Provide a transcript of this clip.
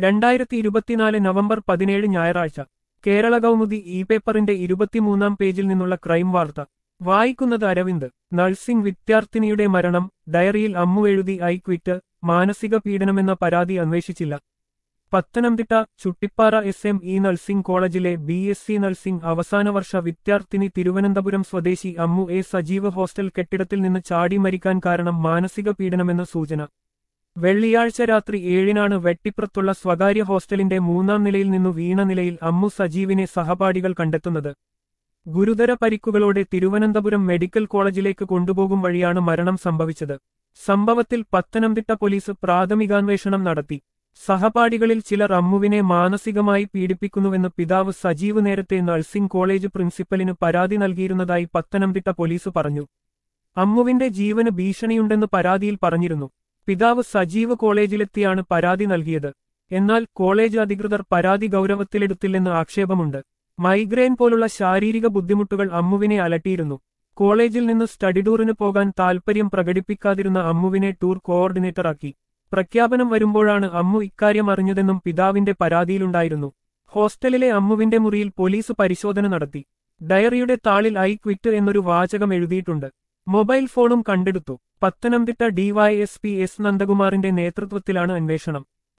രണ്ടായിരത്തി ഇരുപത്തിനാല് നവംബർ പതിനേഴ് ഞായറാഴ്ച കേരള കൗമുദി ഇ പേപ്പറിന്റെ ഇരുപത്തിമൂന്നാം പേജിൽ നിന്നുള്ള ക്രൈം വാർത്ത വായിക്കുന്നത് അരവിന്ദ് നഴ്സിംഗ് വിദ്യാർത്ഥിനിയുടെ മരണം ഡയറിയിൽ അമ്മു എഴുതി ഐ ക്വിറ്റ് മാനസിക പീഡനമെന്ന പരാതി അന്വേഷിച്ചില്ല Pathanamthitta Chuttipara S M E nursing കോളേജിലെ ബി എസ് സി നഴ്സിംഗ് അവസാന വർഷ വിദ്യാർത്ഥിനി തിരുവനന്തപുരം സ്വദേശി അമ്മു എ സജീവ ഹോസ്റ്റൽ കെട്ടിടത്തിൽ നിന്ന് ചാടി മരിക്കാൻ കാരണം മാനസിക പീഡനമെന്ന സൂചന വെള്ളിയാഴ്ച രാത്രി ഏഴിനാണ് വെട്ടിപ്പുറത്തുള്ള സ്വകാര്യ ഹോസ്റ്റലിന്റെ മൂന്നാം നിലയിൽ നിന്നു വീണ നിലയിൽ അമ്മു സജീവിനെ സഹപാഠികൾ കണ്ടെത്തുന്നത് ഗുരുതര പരിക്കുകളോടെ തിരുവനന്തപുരം മെഡിക്കൽ കോളേജിലേക്ക് കൊണ്ടുപോകും വഴിയാണ് മരണം സംഭവിച്ചത് സംഭവത്തിൽ പത്തനംതിട്ട പോലീസ് പ്രാഥമികാന്വേഷണം നടത്തി സഹപാഠികളിൽ ചിലർ അമ്മുവിനെ മാനസികമായി പീഡിപ്പിക്കുന്നുവെന്ന് പിതാവ് സജീവ് നേരത്തെ നഴ്സിംഗ് കോളേജ് പ്രിൻസിപ്പലിന് പരാതി നൽകിയിരുന്നതായി പത്തനംതിട്ട പോലീസ് പറഞ്ഞു അമ്മുവിന്റെ ജീവന് ഭീഷണിയുണ്ടെന്ന് പരാതിയിൽ പറഞ്ഞിരുന്നു പിതാവ് സജീവ് കോളേജിലെത്തിയാണ് പരാതി നൽകിയത് എന്നാൽ കോളേജ് അധികൃതർ പരാതി ഗൗരവത്തിലെടുത്തില്ലെന്ന് ആക്ഷേപമുണ്ട് മൈഗ്രെയിൻ പോലുള്ള ശാരീരിക ബുദ്ധിമുട്ടുകൾ അമ്മുവിനെ അലട്ടിയിരുന്നു കോളേജിൽ നിന്ന് സ്റ്റഡി ടൂറിന് പോകാൻ താൽപര്യം പ്രകടിപ്പിക്കാതിരുന്ന അമ്മുവിനെ ടൂർ കോർഡിനേറ്ററാക്കി പ്രഖ്യാപനം വരുമ്പോഴാണ് അമ്മു ഇക്കാര്യം അറിഞ്ഞതെന്നും പിതാവിന്റെ പരാതിയിലുണ്ടായിരുന്നു ഹോസ്റ്റലിലെ അമ്മുവിന്റെ മുറിയിൽ പോലീസ് പരിശോധന നടത്തി ഡയറിയുടെ താളിൽ ഐ ക്വിറ്റ് എന്നൊരു വാചകം എഴുതിയിട്ടുണ്ട് മൊബൈൽ ഫോണും കണ്ടെടുത്തു പത്തനംതിട്ട ഡിവൈഎസ്പി എസ് നന്ദകുമാറിന്റെ നേതൃത്വത്തിലാണ് അന്വേഷണം